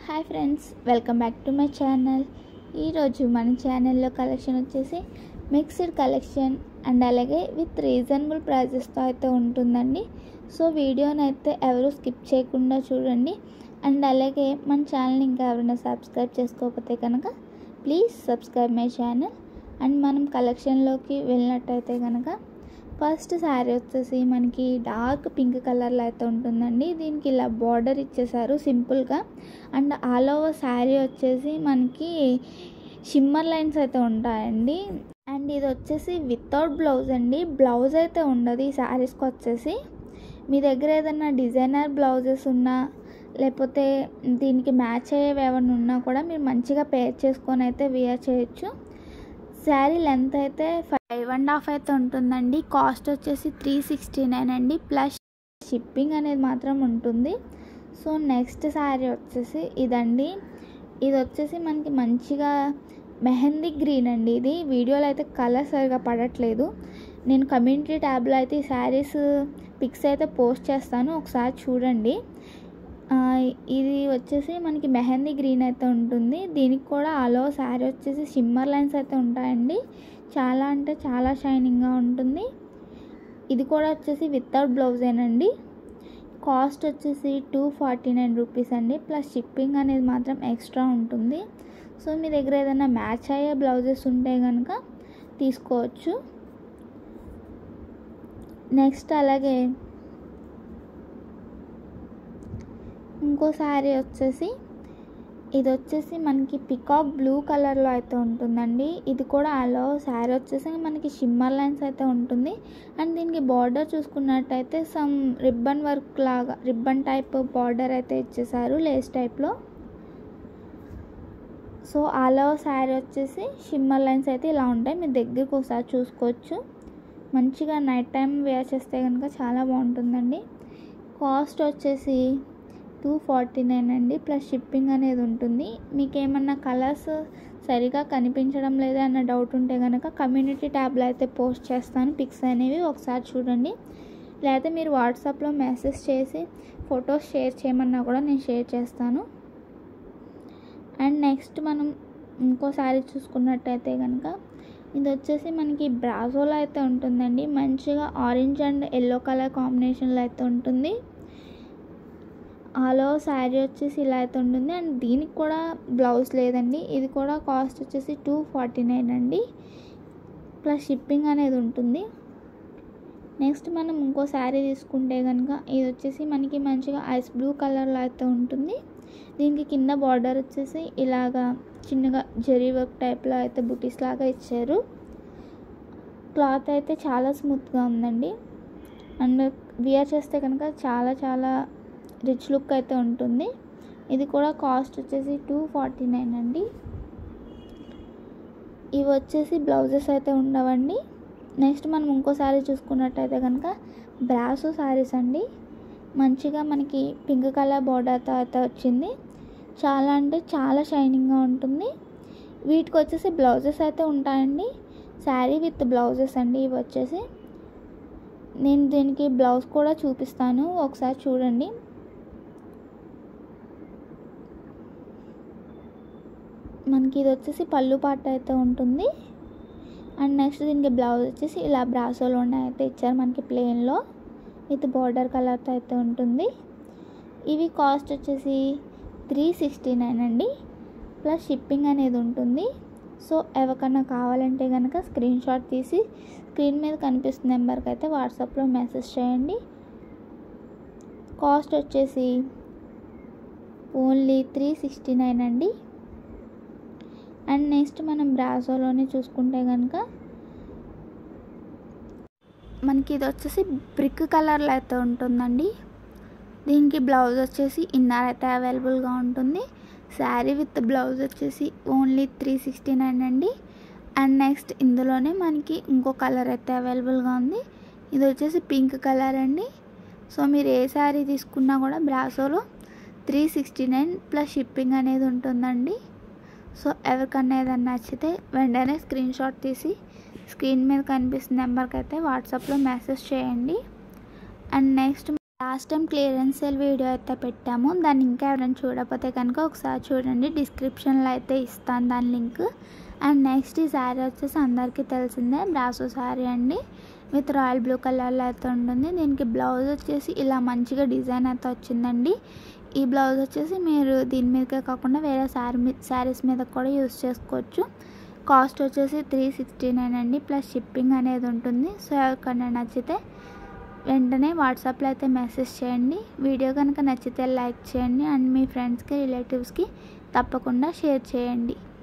hi friends welcome back to my channel ఈరోజు మన ఛానల్లో కలెక్షన్ వచ్చేసి మిక్స్డ్ కలెక్షన్ అండ్ అలాగే విత్ రీజనబుల్ ప్రైజెస్తో అయితే ఉంటుందండి సో వీడియోని అయితే ఎవరు స్కిప్ చేయకుండా చూడండి అండ్ అలాగే మన ఛానల్ ఇంకా ఎవరైనా సబ్స్క్రైబ్ చేసుకోకపోతే కనుక please subscribe my channel and మనం కలెక్షన్లోకి వెళ్ళినట్టయితే కనుక ఫస్ట్ శారీ వచ్చేసి మనకి డార్క్ పింక్ కలర్లో అయితే ఉంటుందండి దీనికి ఇలా బార్డర్ ఇచ్చేసారు సింపుల్గా అండ్ ఆల్ ఓవర్ శారీ వచ్చేసి మనకి షిమ్మర్ లైన్స్ అయితే ఉంటాయండి అండ్ ఇది వచ్చేసి వితౌట్ బ్లౌజ్ అండి బ్లౌజ్ అయితే ఉండదు ఈ శారీస్కి వచ్చేసి మీ దగ్గర ఏదైనా డిజైనర్ బ్లౌజెస్ ఉన్నా లేకపోతే దీనికి మ్యాచ్ అయ్యేవి ఏమైనా ఉన్నా కూడా మీరు మంచిగా పేర్ చేసుకొని అయితే వేర్ చేయొచ్చు శారీ లెంత్ అయితే ఫైవ్ అండ్ హాఫ్ అయితే ఉంటుందండి కాస్ట్ వచ్చేసి త్రీ సిక్స్టీ నైన్ అండి ప్లస్ షిప్పింగ్ అనేది మాత్రం ఉంటుంది సో నెక్స్ట్ శారీ వచ్చేసి ఇదండి ఇది వచ్చేసి మనకి మంచిగా మెహందీ గ్రీన్ అండి ఇది వీడియోలో అయితే కలర్ సరిగా పడట్లేదు నేను కమ్యూనిటీ ట్యాబ్లో అయితే ఈ శారీస్ పిక్స్ అయితే పోస్ట్ చేస్తాను ఒకసారి చూడండి ఇది వచ్చేసి మనకి మెహందీ గ్రీన్ అయితే ఉంటుంది దీనికి కూడా ఆల్ ఓవర్ శారీ వచ్చేసి షిమ్మర్ లైన్స్ అయితే ఉంటాయండి చాలా అంటే చాలా షైనింగ్గా ఉంటుంది ఇది కూడా వచ్చేసి వితౌట్ బ్లౌజేనండి కాస్ట్ వచ్చేసి టూ ఫార్టీ నైన్ రూపీస్ అండి ప్లస్ షిప్పింగ్ అనేది మాత్రం ఎక్స్ట్రా ఉంటుంది సో మీ దగ్గర ఏదైనా మ్యాచ్ అయ్యే బ్లౌజెస్ ఉంటే కనుక తీసుకోవచ్చు నెక్స్ట్ అలాగే ఇంకో శారీ వచ్చేసి ఇది వచ్చేసి మనకి పికాక్ బ్లూ కలర్లో అయితే ఉంటుందండి ఇది కూడా అలో శారీ వచ్చేసి మనకి షిమ్మర్ లైన్స్ అయితే ఉంటుంది అండ్ దీనికి బార్డర్ చూసుకున్నట్టయితే సమ్ రిబ్బన్ వర్క్ లాగా రిబ్బన్ టైప్ బార్డర్ అయితే ఇచ్చేసారు లేస్ టైప్లో సో అలో శారీ వచ్చేసి షిమ్మర్ లైన్స్ అయితే ఇలా ఉంటాయి మీరు దగ్గరికి ఒకసారి చూసుకోవచ్చు మంచిగా నైట్ టైం వేర్ చేస్తే కనుక చాలా బాగుంటుందండి కాస్ట్ వచ్చేసి టూ ఫార్టీ నైన్ అండి ప్లస్ షిప్పింగ్ అనేది ఉంటుంది మీకు ఏమన్నా కలర్స్ సరిగా కనిపించడం లేదా అన్న డౌట్ ఉంటే కనుక కమ్యూనిటీ ట్యాబ్లో అయితే పోస్ట్ చేస్తాను పిక్స్ అనేవి ఒకసారి చూడండి లేకపోతే మీరు వాట్సాప్లో మెసేజ్ చేసి ఫొటోస్ షేర్ చేయమన్నా కూడా నేను షేర్ చేస్తాను అండ్ నెక్స్ట్ మనం ఇంకో శారీ చూసుకున్నట్టయితే కనుక ఇది వచ్చేసి మనకి బ్రాజోలో అయితే ఉంటుందండి మంచిగా ఆరెంజ్ అండ్ ఎల్లో కలర్ కాంబినేషన్లో అయితే ఉంటుంది ఆల్ ఓవర్ శారీ వచ్చేసి ఇలా అయితే ఉంటుంది అండ్ దీనికి కూడా బ్లౌజ్ లేదండి ఇది కూడా కాస్ట్ వచ్చేసి టూ ఫార్టీ నైన్ అండి ప్లస్ షిప్పింగ్ అనేది ఉంటుంది నెక్స్ట్ మనం ఇంకో శారీ తీసుకుంటే కనుక ఇది వచ్చేసి మనకి మంచిగా ఐస్ బ్లూ కలర్లో అయితే ఉంటుంది దీనికి కింద బార్డర్ వచ్చేసి ఇలాగా చిన్నగా జెరీ వర్క్ టైప్లో అయితే బుటీస్ లాగా ఇచ్చారు క్లాత్ అయితే చాలా స్మూత్గా ఉందండి అండ్ వియర్ చేస్తే కనుక చాలా చాలా రిచ్ లుక్ అయితే ఉంటుంది ఇది కూడా కాస్ట్ వచ్చేసి టూ ఫార్టీ నైన్ అండి ఇవి వచ్చేసి బ్లౌజెస్ అయితే ఉండవండి నెక్స్ట్ మనం ఇంకో శారీ చూసుకున్నట్టయితే కనుక బ్రాసో శారీస్ అండి మంచిగా మనకి పింక్ కలర్ బోర్డర్తో అయితే వచ్చింది చాలా అంటే చాలా షైనింగ్గా ఉంటుంది వీటికి వచ్చేసి బ్లౌజెస్ అయితే ఉంటాయండి శారీ విత్ బ్లౌజెస్ అండి ఇవి వచ్చేసి నేను దీనికి బ్లౌజ్ కూడా చూపిస్తాను ఒకసారి చూడండి మనకి ఇది వచ్చేసి పళ్ళు పాట అయితే ఉంటుంది అండ్ నెక్స్ట్ దీనికి బ్లౌజ్ వచ్చేసి ఇలా బ్రాసోలోనే అయితే ఇచ్చారు మనకి ప్లెయిన్లో విత్ బార్డర్ కలర్తో అయితే ఉంటుంది ఇవి కాస్ట్ వచ్చేసి త్రీ సిక్స్టీ నైన్ అండి ప్లస్ షిప్పింగ్ అనేది ఉంటుంది సో ఎవరికన్నా కావాలంటే కనుక స్క్రీన్ షాట్ తీసి స్క్రీన్ మీద కనిపిస్తున్న నెంబర్కి అయితే వాట్సాప్లో మెసేజ్ చేయండి కాస్ట్ వచ్చేసి ఓన్లీ త్రీ సిక్స్టీ నైన్ అండి అండ్ నెక్స్ట్ మనం బ్రాసోలోనే చూసుకుంటే కనుక మనకి ఇది వచ్చేసి బ్రిక్ కలర్లో అయితే ఉంటుందండి దీనికి బ్లౌజ్ వచ్చేసి ఇన్నర్ అయితే అవైలబుల్గా ఉంటుంది శారీ విత్ బ్లౌజ్ వచ్చేసి ఓన్లీ త్రీ సిక్స్టీ నైన్ అండి అండ్ నెక్స్ట్ ఇందులోనే మనకి ఇంకో కలర్ అయితే అవైలబుల్గా ఉంది ఇది వచ్చేసి పింక్ కలర్ అండి సో మీరు ఏ శారీ తీసుకున్నా కూడా బ్రాసోలో three sixty nine plus shipping అనేది ఉంటుందండి సో ఎవరికన్నా ఏదైనా నచ్చితే వెంటనే స్క్రీన్ షాట్ తీసి స్క్రీన్ మీద కనిపిస్తున్న నెంబర్కి అయితే వాట్సాప్లో మెసేజ్ చేయండి and next last time clearance sale video అయితే పెట్టాము దాన్ని ఇంకా ఎవరైనా చూడకపోతే కనుక ఒకసారి చూడండి డిస్క్రిప్షన్లో అయితే ఇస్తాను దాని లింక్ అండ్ నెక్స్ట్ ఈ శారీ వచ్చేసి అందరికీ తెలిసిందే బ్రాసో శారీ అండి విత్ రాయల్ బ్లూ కలర్లో అయితే ఉంటుంది దీనికి బ్లౌజ్ వచ్చేసి ఇలా మంచిగా డిజైన్ అయితే వచ్చిందండి ఈ బ్లౌజ్ వచ్చేసి మీరు దీని మీదకే కాకుండా వేరే శారీ మీ శారీస్ మీద కూడా యూస్ చేసుకోవచ్చు కాస్ట్ వచ్చేసి త్రీ సిక్స్టీ నైన్ అండి ప్లస్ షిప్పింగ్ అనేది ఉంటుంది సో ఎవరికైనా నచ్చితే వెంటనే వాట్సాప్లో అయితే మెసేజ్ చేయండి వీడియో కనుక నచ్చితే లైక్ చేయండి అండ్ మీ ఫ్రెండ్స్కి రిలేటివ్స్కి తప్పకుండా షేర్ చేయండి